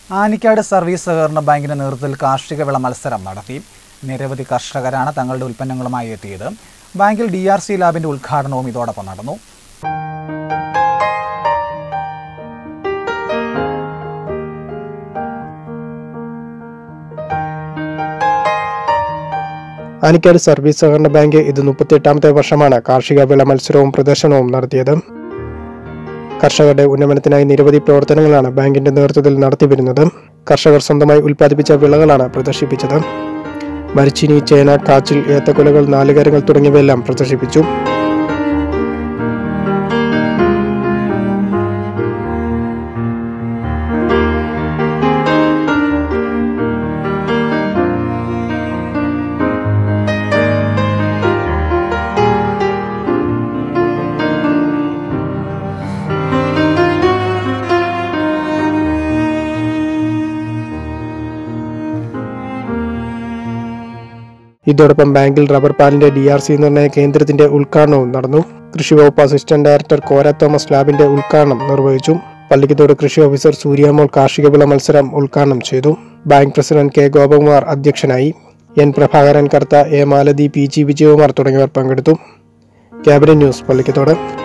Anikkad service സഹകരണ ബാങ്കിന്റെ നേതൃത്വത്തിൽ കാർഷിക വിള മത്സരം നടത്തി നിരവധി കർഷകരാണ് തങ്ങളുടെ ഉൽപ്പന്നങ്ങളുമായി എത്തിയത് ബാങ്കിൽ ഡി ആർ സി ലാബിന്റെ ഉദ്ഘാടനവും ഇതോടൊപ്പം നടന്നു ആനിക്കാട് സർവീസ് സഹകരണ ബാങ്ക് ഇത് മുപ്പത്തിയെട്ടാമത്തെ വർഷമാണ് കാർഷിക വിള മത്സരവും പ്രദർശനവും നടത്തിയത് കർഷകരുടെ ഉന്നമനത്തിനായി നിരവധി പ്രവർത്തനങ്ങളാണ് ബാങ്കിന്റെ നേതൃത്വത്തിൽ നടത്തിവരുന്നത് കർഷകർ സ്വന്തമായി ഉൽപ്പാദിപ്പിച്ച വിളകളാണ് പ്രദർശിപ്പിച്ചത് മരിച്ചിനി ചേന കാച്ചിൽ ഏത്തക്കൊലകൾ നാലുകരങ്ങൾ തുടങ്ങിയവയെല്ലാം പ്രദർശിപ്പിച്ചു ഇതോടൊപ്പം ബാങ്കിൽ റബ്ബർ പാലിന്റെ ഡി ആർ സി നിർണയ കേന്ദ്രത്തിന്റെ ഉദ്ഘാടനവും നടന്നു കൃഷി വകുപ്പ് അസിസ്റ്റന്റ് ഡയറക്ടർ കോര തോമസ് ലാബിന്റെ ഉദ്ഘാടനം നിർവഹിച്ചു പള്ളിക്കത്തോട് കൃഷി ഓഫീസർ സൂര്യമോൾ കാർഷിക വിള മത്സരം ഉദ്ഘാടനം ചെയ്തു ബാങ്ക് പ്രസിഡന്റ് കെ ഗോപകുമാർ അധ്യക്ഷനായി N Prabhakaran Kartha A Malathi P G Vijayakumar തുടങ്ങിയവർ പങ്കെടുത്തു ക്യാബിനറ്റ് ന്യൂസ് പള്ളിക്കത്തോട്